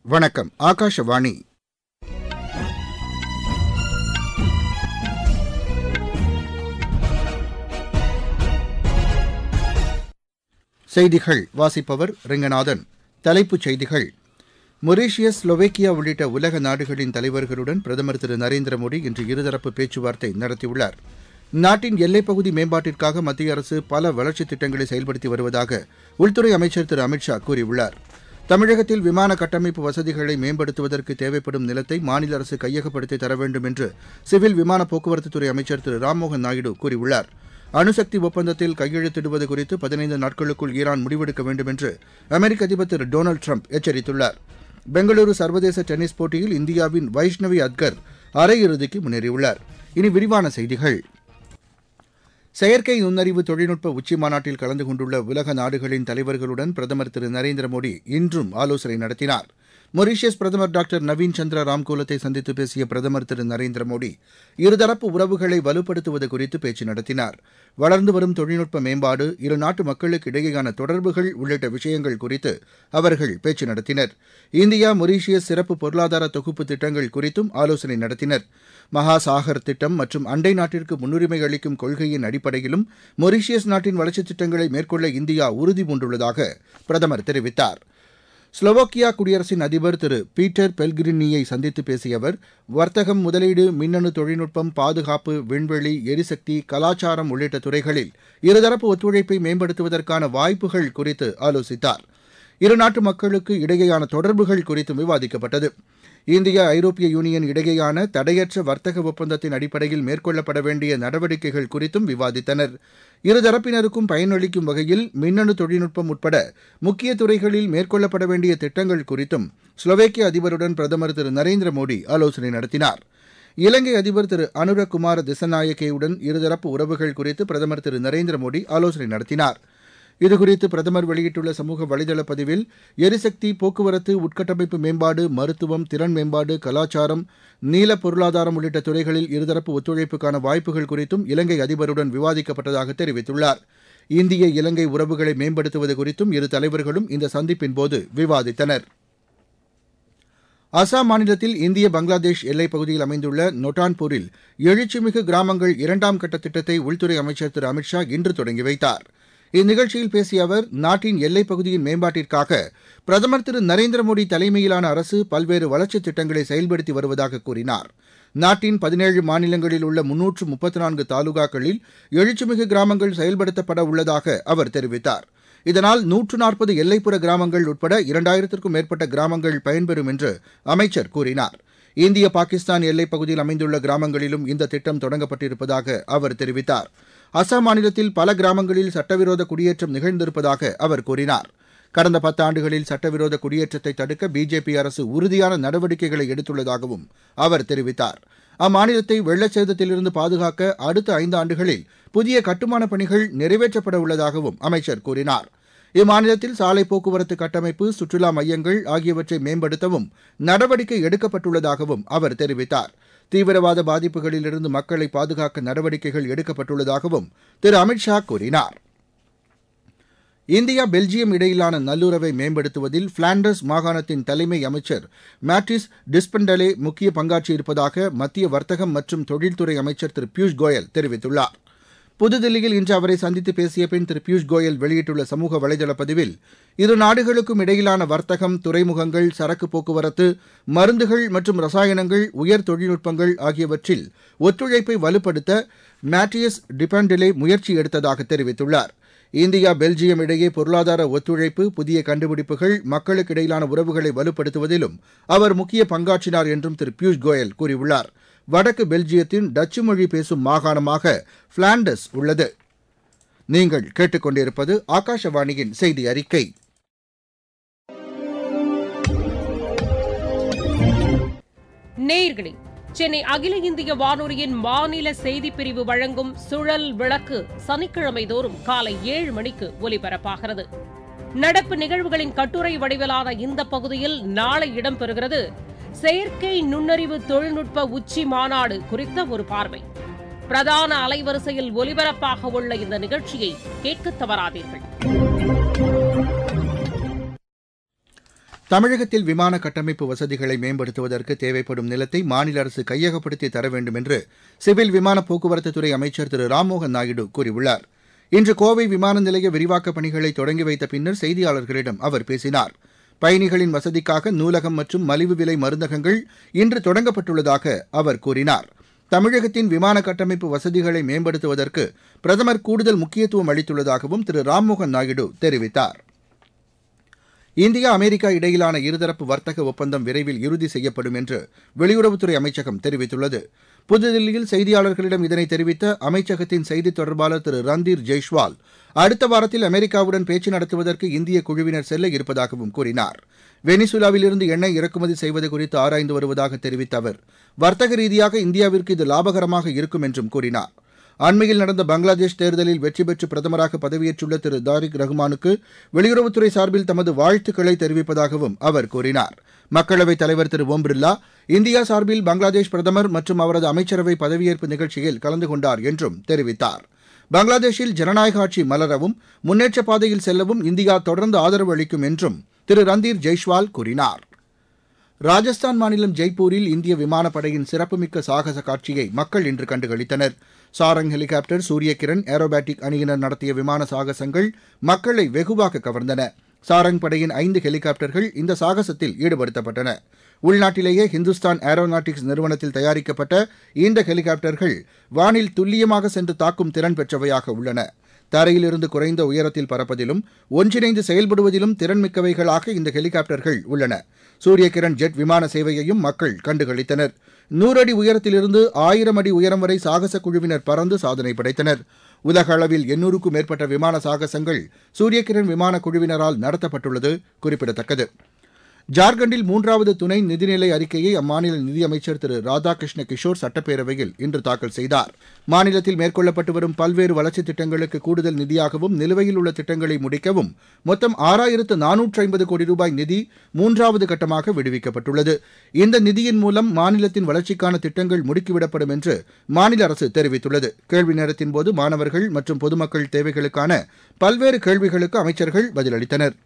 வணக்கம் ஆகாஷவாணி செய்திகள் வாசிப்பவர் ரெங்கநாதன் தலைப்புச் செய்திகள் மொரீஷியஸ் ஸ்லோவேக்கியா உள்ளிட்ட உலக நாடுகளின் தலைவர்களுடன் பிரதமர் திரு நரேந்திர மோடி இன்று இருதரப்பு பேச்சுவார்த்தை நடத்தியுள்ளார் நாட்டின் எல்லைப்பகுதி மேம்பாட்டிற்காக மத்திய அரசு பல வளர்ச்சித் திட்டங்களை செயல்படுத்தி வருவதாக உள்துறை அமைச்சர் திரு அமித் ஷா கூறியுள்ளார் தமிழகத்தில் விமான கட்டமைப்பு வசதிகளை மேம்படுத்துவதற்கு தேவைப்படும் நிலத்தை மாநில அரசு கையகப்படுத்தி தர வேண்டும் என்று சிவில் விமான போக்குவரத்துத்துறை அமைச்சர் திரு ராம்மோகன் நாயுடு கூறியுள்ளார் அணுசக்தி ஒப்பந்தத்தில் கையெழுத்திடுவது குறித்து பதினைந்து நாட்களுக்குள் ஈரான் முடிவெடுக்க வேண்டும் என்று அமெரிக்க அதிபர் திரு டொனால்டு ட்ரம்ப் எச்சரித்துள்ளார் பெங்களூரு சர்வதேச டென்னிஸ் போட்டியில் இந்தியாவின் வைஷ்ணவி அத்கர் அரையிறுதிக்கு முன்னேறியுள்ளார் இனி விரிவான செய்திகள் செயற்கை நுண்ணறிவு தொழில்நுட்ப உச்சிமாநாட்டில் கலந்து கொண்டுள்ள உலக நாடுகளின் தலைவர்களுடன் பிரதமர் திரு நரேந்திர மோடி இன்றும் ஆலோசனை நடத்தினார் மொரீஷியஸ் பிரதமர் டாக்டர் நவீன் சந்திர ராம்கோலத்தை சந்தித்து பேசிய பிரதமர் திரு நரேந்திர மோடி இருதரப்பு உறவுகளை வலுப்படுத்துவது குறித்து பேச்சு நடத்தினார் வளர்ந்து வரும் தொழில்நுட்ப மேம்பாடு இரு நாட்டு மக்களுக்கு இடையேயான தொடர்புகள் உள்ளிட்ட விஷயங்கள் குறித்து அவர்கள் பேச்சு நடத்தினர் இந்தியா மொரீஷியஸ் சிறப்பு பொருளாதார தொகுப்பு திட்டங்கள் குறித்தும் ஆலோசனை நடத்தினர் மகாசாகர் திட்டம் மற்றும் அண்டை நாட்டிற்கு முன்னுரிமை அளிக்கும் கொள்கையின் அடிப்படையிலும் மொரீஷியஸ் நாட்டின் வளர்ச்சித் திட்டங்களை மேற்கொள்ள இந்தியா உறுதி பூண்டுள்ளதாக பிரதமர் தெரிவித்தார் ஸ்லோவோக்கியா குடியரசின் அதிபர் திரு பீட்டர் பெல்கிரினியை சந்தித்து பேசிய அவர் வர்த்தகம் முதலீடு மின்னணு தொழில்நுட்பம் பாதுகாப்பு விண்வெளி எரிசக்தி கலாச்சாரம் உள்ளிட்ட துறைகளில் இருதரப்பு ஒத்துழைப்பை மேம்படுத்துவதற்கான வாய்ப்புகள் குறித்து ஆலோசித்தார் இருநாட்டு மக்களுக்கு இடையேயான தொடர்புகள் குறித்தும் விவாதிக்கப்பட்டது இந்தியா ஐரோப்பிய யூனியன் இடையேயான தடையற்ற வர்த்தக ஒப்பந்தத்தின் அடிப்படையில் மேற்கொள்ளப்பட வேண்டிய நடவடிக்கைகள் குறித்தும் விவாதித்தனர் இருதரப்பினருக்கும் பயனளிக்கும் வகையில் மின்னணு தொழில்நுட்பம் உட்பட முக்கிய துறைகளில் மேற்கொள்ளப்பட வேண்டிய திட்டங்கள் குறித்தும் ஸ்லோவேக்கிய அதிபருடன் பிரதமர் திரு நரேந்திர மோடி ஆலோசனை நடத்தினார் இலங்கை அதிபர் திரு அனுரகுமார திசநாயக்கேவுடன் இருதரப்பு உறவுகள் குறித்து பிரதமர் திரு நரேந்திர மோடி ஆலோசனை நடத்தினார் இதுகுறித்து பிரதமர் வெளியிட்டுள்ள சமூக வலைதள பதிவில் எரிசக்தி போக்குவரத்து உட்கட்டமைப்பு மேம்பாடு மருத்துவம் திறன் மேம்பாடு கலாச்சாரம் நீல பொருளாதாரம் உள்ளிட்ட துறைகளில் இருதரப்பு ஒத்துழைப்புக்கான வாய்ப்புகள் குறித்தும் இலங்கை அதிபருடன் விவாதிக்கப்பட்டதாக தெரிவித்துள்ளார் இந்திய இலங்கை உறவுகளை மேம்படுத்துவது குறித்தும் இரு தலைவர்களும் இந்த சந்திப்பின்போது விவாதித்தனர் அசாம் மாநிலத்தில் இந்திய பங்களாதேஷ் எல்லைப் பகுதியில் அமைந்துள்ள நொட்டான்பூரில் எழுச்சிமிகு கிராமங்கள் இரண்டாம் கட்ட திட்டத்தை உள்துறை அமைச்சர் திரு அமித் ஷா இன்று தொடங்கி வைத்தார் இந்நிகழ்ச்சியில் பேசிய அவர் நாட்டின் எல்லைப் பகுதியின் மேம்பாட்டிற்காக பிரதமர் திரு நரேந்திர மோடி தலைமையிலான அரசு பல்வேறு வளர்ச்சித் திட்டங்களை செயல்படுத்தி வருவதாக கூறினார் நாட்டின் பதினேழு மாநிலங்களில் உள்ள முன்னூற்று முப்பத்தி நான்கு தாலுகாக்களில் எழுச்சிமிகு கிராமங்கள் செயல்படுத்தப்பட உள்ளதாக அவர் தெரிவித்தார் இதனால் நூற்று நாற்பது எல்லைப்புற கிராமங்கள் உட்பட இரண்டாயிரத்திற்கும் மேற்பட்ட கிராமங்கள் பயன்பெறும் என்று அமைச்சர் கூறினார் இந்திய பாகிஸ்தான் எல்லைப் பகுதியில் அமைந்துள்ள கிராமங்களிலும் இந்த திட்டம் தொடங்கப்பட்டிருப்பதாக அவர் தெரிவித்தார் அசாம் மாநிலத்தில் பல கிராமங்களில் சட்டவிரோத குடியேற்றம் நிகழ்ந்திருப்பதாக அவர் கூறினார் கடந்த பத்தாண்டுகளில் சட்டவிரோத குடியேற்றத்தை தடுக்க பிஜேபி அரசு உறுதியான நடவடிக்கைகளை எடுத்துள்ளதாகவும் அவர் தெரிவித்தார் அம்மாநிலத்தை வெள்ளச்சேதத்திலிருந்து பாதுகாக்க அடுத்த ஐந்து ஆண்டுகளில் புதிய கட்டுமானப் பணிகள் நிறைவேற்றப்பட உள்ளதாகவும் அமைச்சர் கூறினார் இம்மாநிலத்தில் சாலை போக்குவரத்து கட்டமைப்பு சுற்றுலா மையங்கள் ஆகியவற்றை மேம்படுத்தவும் நடவடிக்கை எடுக்கப்பட்டுள்ளதாகவும் அவர் தெரிவித்தார் தீவிரவாத பாதிப்புகளிலிருந்து மக்களை பாதுகாக்க நடவடிக்கைகள் எடுக்கப்பட்டுள்ளதாகவும் திரு அமித் ஷா கூறினார் இந்தியா பெல்ஜியம் இடையிலான நல்லுறவை மேம்படுத்துவதில் பிளாண்டர்ஸ் மாகாணத்தின் தலைமை அமைச்சர் மேட்ரிஸ் டிஸ்பெண்டலே முக்கிய பங்காற்றியிருப்பதாக மத்திய வர்த்தகம் மற்றும் தொழில்துறை அமைச்சர் திரு பியூஷ் கோயல் தெரிவித்துள்ளார் புதுதில்லியில் இன்று அவரை சந்தித்து பேசிய பின் திரு பியூஷ் கோயல் வெளியிட்டுள்ள சமூக வலைதள பதிவில் இரு நாடுகளுக்கும் இடையிலான வர்த்தகம் துறைமுகங்கள் சரக்கு போக்குவரத்து மருந்துகள் மற்றும் ரசாயனங்கள் உயர் தொழில்நுட்பங்கள் ஆகியவற்றில் ஒத்துழைப்பை வலுப்படுத்த மேட்ரியஸ் டிபெண்டிலே முயற்சி எடுத்ததாக தெரிவித்துள்ளார் இந்தியா பெல்ஜியம் இடையே பொருளாதார ஒத்துழைப்பு புதிய கண்டுபிடிப்புகள் மக்களுக்கு இடையிலான உறவுகளை வலுப்படுத்துவதிலும் அவர் முக்கிய பங்காற்றினார் என்றும் திரு பியூஷ் கோயல் கூறியுள்ளார் வடக்கு பெல்ஜியத்தின் டச்சு மொழி பேசும் மாகாணமாக பிளாண்டஸ் உள்ளது நீங்கள் கேட்டுக்கொண்டிருப்பது ஆகாஷவாணியின் செய்தி அறிக்கை நேயர்களே சென்னை அகில இந்திய வானொலியின் மாநில செய்திப் பிரிவு வழங்கும் சுழல் விளக்கு சனிக்கிழமை தோறும் காலை ஏழு மணிக்கு ஒலிபரப்பாகிறது நடப்பு நிகழ்வுகளின் கட்டுரை வடிவிலான இந்த பகுதியில் நாளை இடம்பெறுகிறது செயற்கை நுண்ணறிவு தொழில்நுட்ப உச்சி மாநாடு குறித்த ஒரு பார்வை பிரதான அலைவரிசையில் ஒலிபரப்பாக உள்ள இந்த நிகழ்ச்சியை கேட்க தவறாதீர்கள் தமிழகத்தில் விமான கட்டமைப்பு வசதிகளை மேம்படுத்துவதற்கு தேவைப்படும் நிலத்தை மாநில அரசு கையகப்படுத்தி தர வேண்டும் என்று சிவில் விமான போக்குவரத்துத்துறை அமைச்சர் திரு ராம்மோகன் நாயுடு கூறியுள்ளார் இன்று கோவை விமான நிலைய விரிவாக்கப் பணிகளை தொடங்கி வைத்த பின்னர் செய்தியாளர்களிடம் அவர் பேசினார் பயணிகளின் வசதிக்காக நூலகம் மற்றும் மலிவு விலை மருந்தகங்கள் இன்று தொடங்கப்பட்டுள்ளதாக அவர் கூறினார் தமிழகத்தின் விமான கட்டமைப்பு வசதிகளை மேம்படுத்துவதற்கு பிரதமர் கூடுதல் முக்கியத்துவம் அளித்துள்ளதாகவும் திரு ராம்மோகன் நாயுடு தெரிவித்தார் இந்தியா அமெரிக்கா இடையிலான இருதரப்பு வர்த்தக ஒப்பந்தம் விரைவில் இறுதி செய்யப்படும் என்று வெளியுறவுத்துறை அமைச்சகம் தெரிவித்துள்ளது புதுதில்லியில் செய்தியாளர்களிடம் இதனை தெரிவித்த அமைச்சகத்தின் செய்தித் தொடர்பாளர் திரு ரந்தீர் ஜெய்ஷ்வால் அடுத்த வாரத்தில் அமெரிக்காவுடன் பேச்சு நடத்துவதற்கு இந்திய குழுவினர் செல்ல இருப்பதாகவும் கூறினார் வெனிசுலாவிலிருந்து எண்ணெய் இறக்குமதி செய்வது குறித்து ஆராய்ந்து வருவதாக தெரிவித்த அவர் வர்த்தக ரீதியாக இந்தியாவிற்கு இது லாபகரமாக இருக்கும் என்றும் கூறினார் அண்மையில் நடந்த பங்களாதேஷ் தேர்தலில் வெற்றி பெற்று பிரதமராக பதவியேற்றுள்ள திரு தாரிக் ரஹ்மானுக்கு வெளியுறவுத்துறை சார்பில் தமது வாழ்த்துக்களை தெரிவிப்பதாகவும் அவர் கூறினார் மக்களவைத் தலைவர் திரு ஓம் பிர்லா இந்தியா சார்பில் பங்களாதேஷ் பிரதமர் மற்றும் அவரது அமைச்சரவை பதவியேற்பு நிகழ்ச்சியில் கலந்து கொண்டார் என்றும் தெரிவித்தார் பங்களாதேஷில் ஜனநாயக ஆட்சி மலரவும் முன்னேற்ற பாதையில் செல்லவும் இந்தியா தொடர்ந்து ஆதரவு அளிக்கும் என்றும் திரு ரந்தீர் ஜெய்ஷ்வால் கூறினார் ராஜஸ்தான் மாநிலம் ஜெய்ப்பூரில் இந்திய விமானப்படையின் சிறப்புமிக்க சாகச காட்சியை மக்கள் இன்று கண்டுகளித்தனர் சாரங் ஹெலிகாப்டர் சூரியகிரண் ஏரோபேட்டிக் அணியினர் நடத்திய விமான சாகசங்கள் மக்களை வெகுவாக கவர்ந்தன சாரங் படையின் ஐந்து ஹெலிகாப்டர்கள் இந்த சாகசத்தில் ஈடுபடுத்தப்பட்டன உள்நாட்டிலேயே ஹிந்துஸ்தான் ஏரோநாட்டிக்ஸ் நிறுவனத்தில் தயாரிக்கப்பட்ட இந்த ஹெலிகாப்டர்கள் வானில் துல்லியமாக சென்று தாக்கும் திறன் பெற்றவையாக உள்ளன தரையிலிருந்து குறைந்த உயரத்தில் பறப்பதிலும் ஒன்றிணைந்து செயல்படுவதிலும் திறன்மிக்கவைகளாக இந்த ஹெலிகாப்டர்கள் உள்ளன சூரியகிரண் ஜெட் விமான சேவையையும் மக்கள் கண்டுகளித்தனர் நூறு அடி உயரத்திலிருந்து ஆயிரம் அடி உயரம் வரை சாகச குழுவினர் பறந்து சாதனை படைத்தனர் உலக அளவில் எண்ணூறுக்கும் மேற்பட்ட விமான சாகசங்கள் சூரியகிரண் விமான குழுவினரால் நடத்தப்பட்டுள்ளது குறிப்பிடத்தக்கது ஜார்க்கண்டில் மூன்றாவது துணை நிதிநிலை அறிக்கையை அம்மாநில நிதியமைச்சர் திரு ராதாகிருஷ்ண கிஷோர் சட்டப்பேரவையில் இன்று தாக்கல் செய்தார் மாநிலத்தில் மேற்கொள்ளப்பட்டு வரும் பல்வேறு வளர்ச்சித் திட்டங்களுக்கு கூடுதல் நிதியாகவும் நிலுவையில் உள்ள திட்டங்களை முடிக்கவும் மொத்தம் ஆறாயிரத்து நானூற்று ஐம்பது கோடி ரூபாய் நிதி மூன்றாவது கட்டமாக விடுவிக்கப்பட்டுள்ளது இந்த நிதியின் மூலம் மாநிலத்தின் வளர்ச்சிக்கான திட்டங்கள் முடுக்கிவிடப்படும் என்று மாநில அரசு தெரிவித்துள்ளது கேள்வி நேரத்தின்போது மாணவர்கள் மற்றும் பொதுமக்கள் தேவைகளுக்கான பல்வேறு கேள்விகளுக்கு அமைச்சர்கள் பதிலளித்தனர்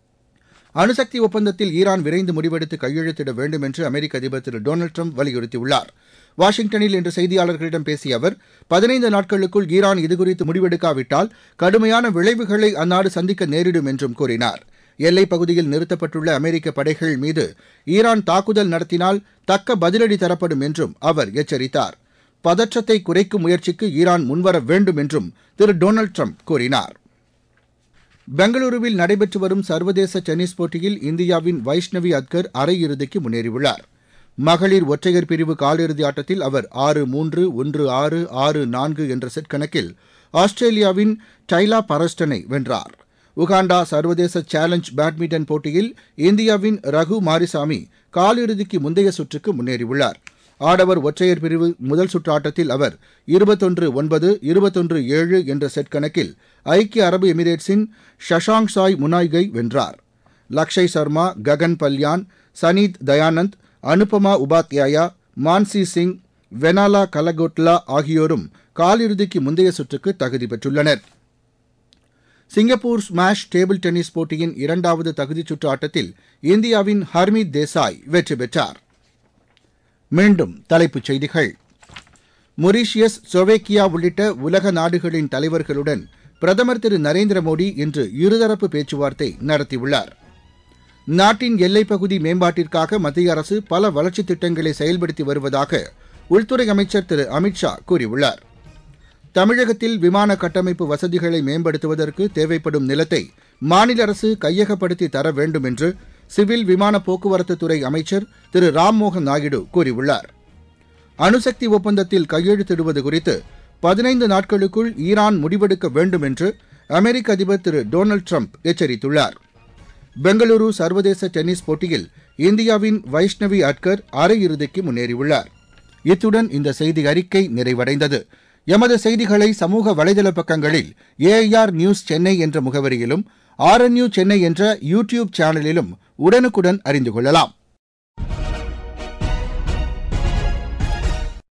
அணுசக்தி ஒப்பந்தத்தில் ஈரான் விரைந்து முடிவெடுத்து கையெழுத்திட வேண்டும் என்று அமெரிக்க அதிபர் திரு டொனால்டு ட்ரம்ப் வலியுறுத்தியுள்ளார் வாஷிங்டனில் இன்று செய்தியாளர்களிடம் பேசிய அவர் பதினைந்து நாட்களுக்குள் ஈரான் இதுகுறித்து முடிவெடுக்காவிட்டால் கடுமையான விளைவுகளை அந்நாடு சந்திக்க நேரிடும் என்றும் கூறினார் எல்லைப் பகுதியில் நிறுத்தப்பட்டுள்ள அமெரிக்க படைகள் மீது ஈரான் தாக்குதல் நடத்தினால் தக்க பதிலடி தரப்படும் என்றும் அவர் எச்சரித்தார் பதற்றத்தை குறைக்கும் முயற்சிக்கு ஈரான் முன்வர வேண்டும் என்றும் திரு டொனால்டு ட்ரம்ப் கூறினார் பெங்களூருவில் நடைபெற்று வரும் சர்வதேச டென்னிஸ் போட்டியில் இந்தியாவின் வைஷ்ணவி அத்கர் அரையிறுதிக்கு முன்னேறியுள்ளார் மகளிர் ஒற்றையர் பிரிவு காலிறுதி ஆட்டத்தில் அவர் ஆறு மூன்று ஒன்று ஆறு ஆறு நான்கு என்ற செட் கணக்கில் ஆஸ்திரேலியாவின் டைலா பரஸ்டனை வென்றார் உகாண்டா சர்வதேச சேலஞ்ச் பேட்மிண்டன் போட்டியில் இந்தியாவின் ரகு மாரிசாமி காலிறுதிக்கு முந்தைய சுற்றுக்கு முன்னேறியுள்ளார் ஆடவர் ஒற்றையர் பிரிவு முதல் சுற்று ஆட்டத்தில் அவர் இருபத்தொன்று ஒன்பது இருபத்தொன்று ஏழு என்ற செட் கணக்கில் ஐக்கிய அரபு எமிரேட்ஸின் ஷஷாங் சாய் முனாய்கை வென்றார் லக்ஷய் சர்மா ககன் பல்யான் சனீத் தயானந்த் அனுபமா உபாத்யாயா மான்சி சிங் வெனாலா கலகோட்லா ஆகியோரும் காலிறுதிக்கு முந்தைய சுற்றுக்கு தகுதி பெற்றுள்ளனர் சிங்கப்பூர் ஸ்மாஷ் டேபிள் டென்னிஸ் போட்டியின் இரண்டாவது தகுதிச் சுற்று ஆட்டத்தில் இந்தியாவின் ஹர்மீத் தேசாய் வெற்றி பெற்றார் மீண்டும் தலைப்புச் செய்திகள் மொரீஷியஸ் சொவேக்கியா உள்ளிட்ட உலக நாடுகளின் தலைவர்களுடன் பிரதமர் திரு நரேந்திர மோடி இன்று இருதரப்பு பேச்சுவார்த்தை நடத்தியுள்ளார் நாட்டின் எல்லைப் பகுதி மேம்பாட்டிற்காக மத்திய அரசு பல வளர்ச்சித் திட்டங்களை செயல்படுத்தி வருவதாக உள்துறை அமைச்சர் திரு அமித்ஷா கூறியுள்ளார் தமிழகத்தில் விமான கட்டமைப்பு வசதிகளை மேம்படுத்துவதற்கு தேவைப்படும் நிலத்தை மாநில அரசு கையகப்படுத்தி தர வேண்டும் என்று சிவில் விமான போக்குவரத்துத்துறை அமைச்சர் திரு ராம்மோகன் நாயுடு கூறியுள்ளார் அணுசக்தி ஒப்பந்தத்தில் கையெழுத்திடுவது குறித்து பதினைந்து நாட்களுக்குள் ஈரான் முடிவெடுக்க வேண்டும் என்று அமெரிக்க அதிபர் திரு டொனால்டு ட்ரம்ப் எச்சரித்துள்ளார் பெங்களூரு சர்வதேச டென்னிஸ் போட்டியில் இந்தியாவின் வைஷ்ணவி அட்கர் அரையிறுதிக்கு முன்னேறியுள்ளார் இத்துடன் இந்த செய்தி அறிக்கை நிறைவடைந்தது எமது செய்திகளை சமூக வலைதள பக்கங்களில் ஏஐஆர் நியூஸ் சென்னை என்ற முகவரியிலும் ஆர்என்யூ சென்னை என்ற யூ டியூப் சேனலிலும் உடனுக்குடன் அறிந்து கொள்ளலாம்